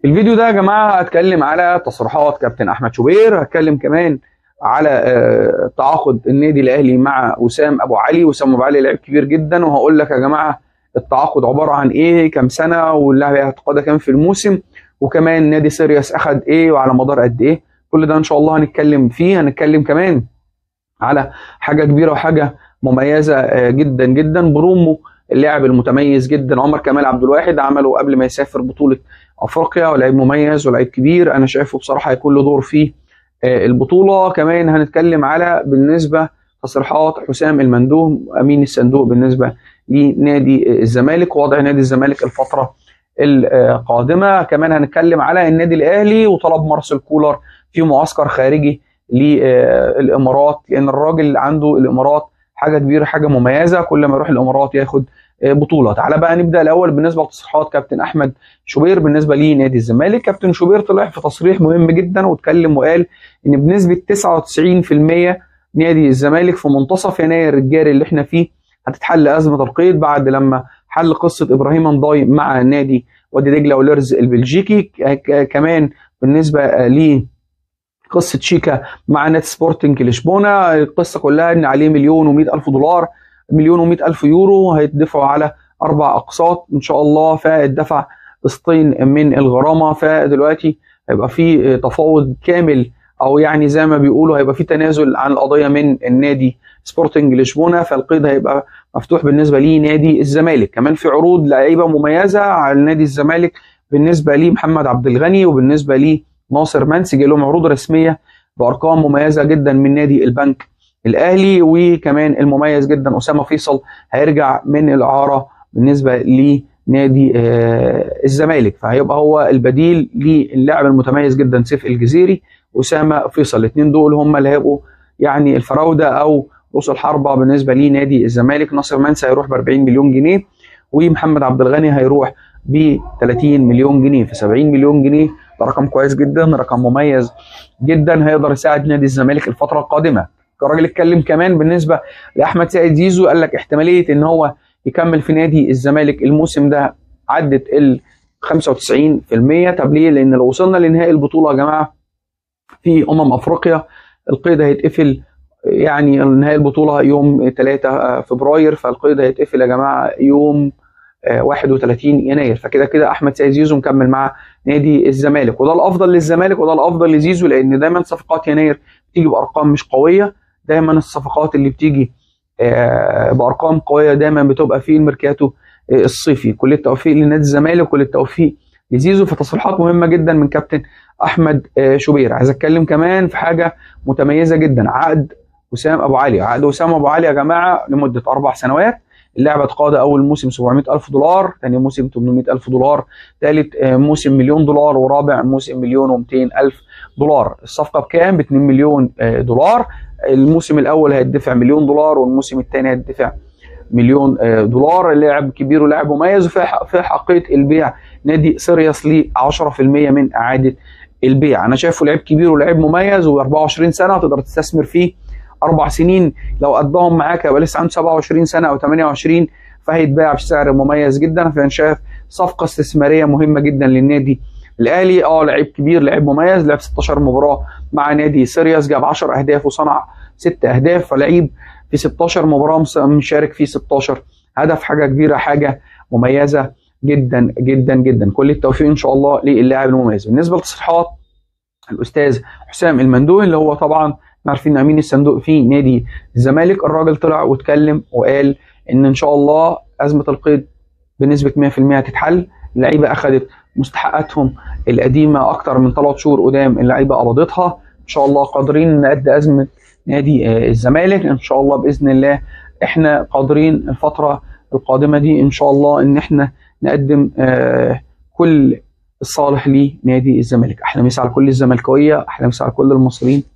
الفيديو ده يا جماعه هتكلم على تصريحات كابتن احمد شوبير هتكلم كمان على آه، تعاقد النادي الاهلي مع وسام ابو علي وسام ابو علي لعيب كبير جدا وهقول لك يا جماعه التعاقد عباره عن ايه كام سنه واللاعب هيتقاضى كام في الموسم وكمان نادي سيرياس اخد ايه وعلى مدار قد ايه كل ده ان شاء الله هنتكلم فيه هنتكلم كمان على حاجه كبيره وحاجه مميزه آه، جدا جدا برومو اللاعب المتميز جدا عمر كمال عبد الواحد عمله قبل ما يسافر بطوله افريقيا ولاعيب مميز ولاعيب كبير انا شايفه بصراحه هيكون له دور في آه، البطوله كمان هنتكلم على بالنسبه تصريحات حسام المندوه امين الصندوق بالنسبه لنادي الزمالك ووضع نادي الزمالك الفتره القادمه كمان هنتكلم على النادي الاهلي وطلب مارسيل كولر في معسكر خارجي للامارات لان الراجل عنده الامارات حاجه كبيره حاجه مميزه كل ما يروح الامارات ياخد آه، بطوله تعالى بقى نبدا الاول بالنسبه لتصريحات كابتن احمد شوبير بالنسبه لنادي الزمالك كابتن شوبير طلع في تصريح مهم جدا واتكلم وقال ان بنسبه 99% نادي الزمالك في منتصف يناير الجاري اللي احنا فيه هتتحل ازمه القيد بعد لما حل قصه ابراهيم انضاي مع نادي وادي دجله وليرز البلجيكي ك- ك- كمان بالنسبه آه، ليه قصه شيكا مع نادي سبورتنج لشبونه القصه كلها ان عليه مليون و الف دولار مليون و الف يورو هيدفعوا على اربع اقساط ان شاء الله فاتدفع قسطين من الغرامه فدلوقتي هيبقى في تفاوض كامل او يعني زي ما بيقولوا هيبقى في تنازل عن القضيه من النادي سبورتنج لشبونه فالقيد هيبقى مفتوح بالنسبه لنادي الزمالك كمان في عروض لعيبه مميزه على نادي الزمالك بالنسبه لي محمد عبد الغني وبالنسبه لي ناصر منسي جاي لهم عروض رسميه بارقام مميزه جدا من نادي البنك الاهلي وكمان المميز جدا اسامه فيصل هيرجع من الاعاره بالنسبه لنادي آه، الزمالك فهيبقى هو البديل للاعب المتميز جدا سيف الجزيري اسامه فيصل الاثنين دول هم اللي هيبقوا يعني الفراوده او رؤوس الحربه بالنسبه لنادي الزمالك ناصر منسي هيروح ب 40 مليون جنيه ومحمد عبد الغني هيروح ب 30 مليون جنيه في 70 مليون جنيه ده رقم كويس جدا رقم مميز جدا هيقدر يساعد نادي الزمالك الفتره القادمه الراجل اتكلم كمان بالنسبه لاحمد سيد زيزو قال لك احتماليه ان هو يكمل في نادي الزمالك الموسم ده عدت ال 95% طب ليه؟ لان لو وصلنا لنهائي البطوله يا جماعه في امم افريقيا القيد هيتقفل يعني نهائي البطوله يوم 3 فبراير فالقيد هيتقفل يا جماعه يوم آه، 31 يناير فكده كده احمد سيد زيزو مكمل مع نادي الزمالك وده الافضل للزمالك وده الافضل لزيزو لان دايما صفقات يناير بتيجي بارقام مش قويه دايما الصفقات اللي بتيجي آه، بارقام قويه دايما بتبقى في الميركاتو آه، الصيفي كل التوفيق لنادي الزمالك وكل التوفيق لزيزو في تصريحات مهمه جدا من كابتن احمد آه، شوبير عايز اتكلم كمان في حاجه متميزه جدا عقد وسام ابو علي عقد وسام ابو علي يا جماعه لمده اربع سنوات اللاعب اتقاضى اول موسم 700 الف دولار ثاني موسم 800 الف دولار ثالث موسم مليون دولار ورابع موسم مليون و200 الف دولار الصفقه بكام ب 2 مليون آه، دولار الموسم الاول هيدفع مليون دولار والموسم الثاني هيدفع مليون آه، دولار لاعب كبير ولاعب مميز وفي ح- في حقيقه البيع نادي سيرياس ليه 10% من اعاده البيع انا شايفه لعيب كبير ولاعيب مميز و24 سنه تقدر تستثمر فيه اربع سنين لو قضاهم معاك يبقى لسه عنده 27 سنه او 28 فهيتباع بسعر مميز جدا فانا شايف صفقه استثماريه مهمه جدا للنادي الاهلي اه لعيب كبير لعيب مميز لعب 16 مباراه مع نادي سيرياس جاب 10 اهداف وصنع 6 اهداف فلعيب في 16 مباراه مس- مشارك فيه 16 هدف حاجه كبيره حاجه مميزه جدا جدا جدا كل التوفيق ان شاء الله للاعب المميز بالنسبه لتصريحات الاستاذ حسام المندوي اللي هو طبعا احنا عارفين امين الصندوق في نادي الزمالك الراجل طلع واتكلم وقال ان ان شاء الله ازمه القيد بنسبه 100% هتتحل اللعيبه اخذت مستحقاتهم القديمه اكتر من ثلاث شهور قدام اللعيبه قبضتها ان شاء الله قادرين نقد ازمه نادي آه، الزمالك ان شاء الله باذن الله احنا قادرين الفتره القادمه دي ان شاء الله ان احنا نقدم آه، كل الصالح لنادي الزمالك احلى مسا على كل الزملكاويه احلى مسا على كل المصريين